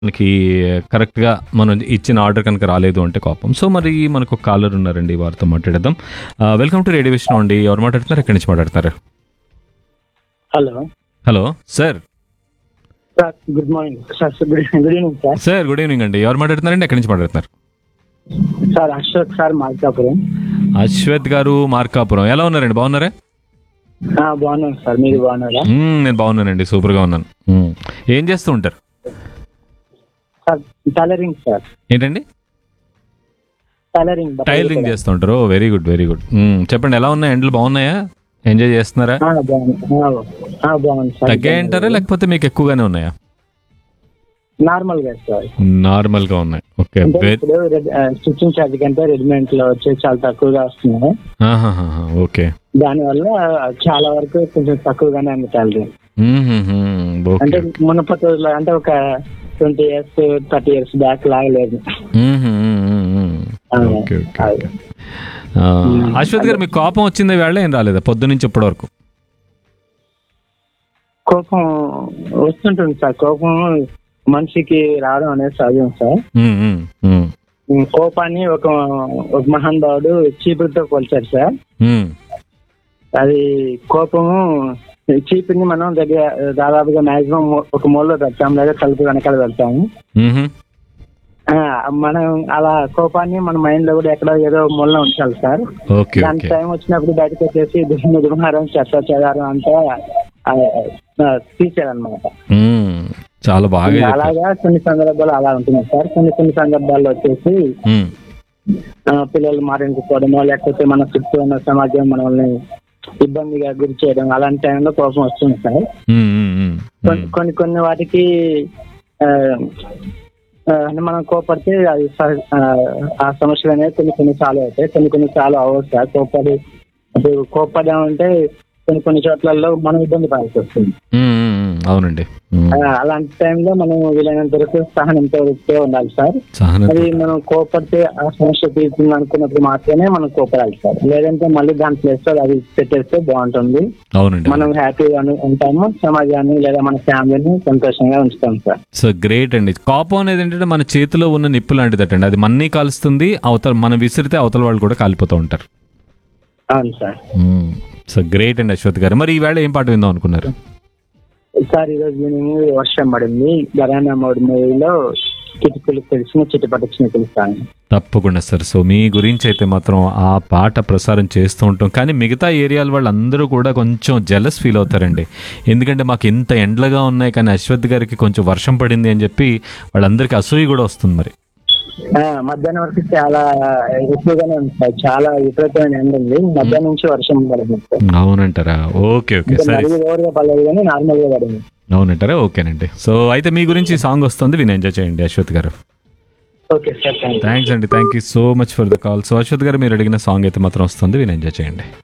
మనకి కరెక్ట్గా మనం ఇచ్చిన ఆర్డర్ కనుక రాలేదు అంటే కోపం సో మరి మనకు ఒక కాలర్ ఉన్నారండి వారితో మాట్లాడదాం వెల్కమ్ టు రేడియో విషయం అండి ఎవరు మాట్లాడుతున్నారు ఎక్కడి నుంచి మాట్లాడుతున్నారు hello hello sir sir good morning sir good good evening sir sir good evening అండి ఎవరు మాట్లాడుతున్నారండి ఎక్కడి నుంచి మాట్లాడుతున్నారు సార్ అశోక్ సార్ మార్కాపురం అశ్వత్ గారు మార్కాపురం ఎలా ఉన్నారండి బాగున్నారా ఆ, బాగున్నాను సార్ మీరు బాగున్నారా మ్మ్, నేను బాగున్నానండి సూపర్గా ఉన్నాను మ్మ్. ఏం చేస్తూ ఉంటారు సార్ టైలరింగ్ సార్ ఏంటండి టైలరింగ్ బట్టలు టైలరింగ్ కుట్టడం. చేస్తూ ఉంటారు వెరీ గుడ్ వెరీ గుడ్ చెప్పండి ఎలా ఉన్నాయి ఎండలు బాగున్నాయా ఎంజాయ్ చేస్తున్నారా ఆ, బాగుంది ఆ, ఆ, బాగుంది సార్ తగ్గాయంటారా లేకపోతే మీకు ఎక్కువగానే ఉన్నాయా నార్మల్ గా సార్ నార్మల్ గా ఉన్నాయి ఓకే అంటే ఇప్పుడు స్టిచ్చింగ్ ఛార్జ్ కంటే రెడీమేడ్ లో వచ్చి చాలా తక్కువగా వస్తున్నాయి ఓకే దానివల్ల చాలా వరకు కొంచెం తక్కువగానే ఉంది టైలరింగ్ అంటే ఓకే మునపటి రోజుల్లో అంటే ఒక twenty years thirty years back లాగలేదు ఓకే ఓకే అశ్వత్ గారు మీకు కోపం వచ్చింది వేళ ఏం రాలేదా పొద్దు నుంచి ఇప్పటి వరకు కోపం వస్తుంటుంది సార్ కోపం మనిషికి రావడం అనేది సహజం సార్ మ్మ్, మ్మ్, మ్మ్, ఉమ్, కోపాన్ని ఒక ఒక మహానుభావుడు చీపురుతో పోల్చారు సార్ మ్మ్. అది కోపము చీపుని మనం దగ్గర దాదాపుగా మాక్సిమం ఒక మూలలో పెడతాం లేదా తలుపు వెనకాల పెడతాము మ్మ్. ఆ, మనం అలా కోపాన్ని మన మైండ్ లో కూడా ఎక్కడో ఏదో మూలలో ఉంచాలి సార్ ఓకే దాని ఓకే టైం వచ్చినప్పుడు బయటకు వచ్చేసి దుమ్ము దుమారం చెత్త చెదారం అంతా ఆ, ఆ, తీసేయాలన్నమాట మ్మ్. చాలా బాగా చెప్పారు అలాగా కొన్ని సందర్భాలు అలా ఉంటుంది సార్ కొన్ని కొన్ని సందర్భాల్లో వచ్చేసి మ్మ్. ఆ, పిల్లలు మారించుకోవడమో లేకపోతే మన చుట్టూ ఉన్న సమాజం మనల్ని ఇబ్బందిగా గురి చేయడం అలాంటి టైంలో కోపం వస్తుంది సార్ మ్మ్, మ్మ్, మ్మ్. కొన్ని కొన్ని కొన్ని వాటికి ఆ, ఆ, అంటే మనం కోపడితే అది స- ఆ, ఆ సమస్యలు అనేవి కొన్ని కొన్ని సాల్వ్ అవుతాయి కొన్ని కొన్ని సాల్వ్ అవ్వదు సార్ కోపడి ఇప్పుడు కోపడడం అంటే కొన్ని కొన్ని చోట్లలో మనం ఇబ్బంది పడాల్సి వస్తుంది మ్మ్, మ్మ్, మ్మ్. అవునండి మ్మ్. ఆ, అలాంటి టైంలో మనం వీలైనంత వరకు సహనంతో వృత్తితో ఉండాలి సార్ సహనం అది మనం కోపడితే ఆ సమస్య తీరుతుంది అనుకున్నప్పుడు మాత్రమే మనం కోపడాలి సార్ లేదంటే మళ్ళీ దాని ప్లేస్ లో అది పెట్టేస్తే బాగుంటుంది అవునండి మనం హ్యాపీగా ఉంటాము సమాజాన్ని లేదా మన ఫ్యామిలీని సంతోషంగా ఉంచుతాం సార్ సో గ్రేట్ అండి కోపం అనేది ఏంటంటే మన చేతిలో ఉన్న నిప్పు లాంటిదటండి అది మన్ని కాలుస్తుంది అవతల మనం విసిరితే అవతల వాళ్ళు కూడా కాలిపోతూ ఉంటారు అవును సార్ సో గ్రేట్ అండి అశ్వత్ గారు మరి ఈవేళ ఏం పాట విందాం అనుకున్నారు సార్ ఈరోజు ఈవినింగ్ వర్షం పడింది గరానా మోడ్ మూవీలో కిటికీలు తెలిసిన చిట్టుపట్ట చినుకులు సాంగ్ తప్పకుండా సార్ సో మీ గురించి అయితే మాత్రం ఆ పాట ప్రసారం చేస్తూ ఉంటాం కానీ మిగతా ఏరియాల వాళ్ళందరూ కూడా కొంచెం జెలస్ ఫీల్ అవుతారండి ఎందుకంటే మాకు ఇంత ఎండలుగా ఉన్నాయి కానీ అశ్వత్ గారికి కొంచెం వర్షం పడింది అని చెప్పి వాళ్ళందరికీ అసూయ కూడా వస్తుంది మరి ఆ, మధ్యాహ్నం వరకు చాలా ఎక్కువగానే ఉంది సార్ చాలా విపరీతమైన ఎండ ఉంది మధ్యాహ్నం నుంచి వర్షం పడింది సార్ అవునంటారా ఓకే ఓకే ఇంకా సరే మరీ ఓవర్గా పడలేదు కానీ నార్మల్ గా పడింది అవునంటారా ఓకేనండి సో అయితే మీ గురించి సాంగ్ వస్తుంది విని ఎంజాయ్ చేయండి అశ్వత్ గారు okay sir thank you thanks అండి thank you so much for the call so Ashwath గారు మీరు అడిగిన సాంగ్ అయితే మాత్రం వస్తుంది విని ఎంజాయ్ చేయండి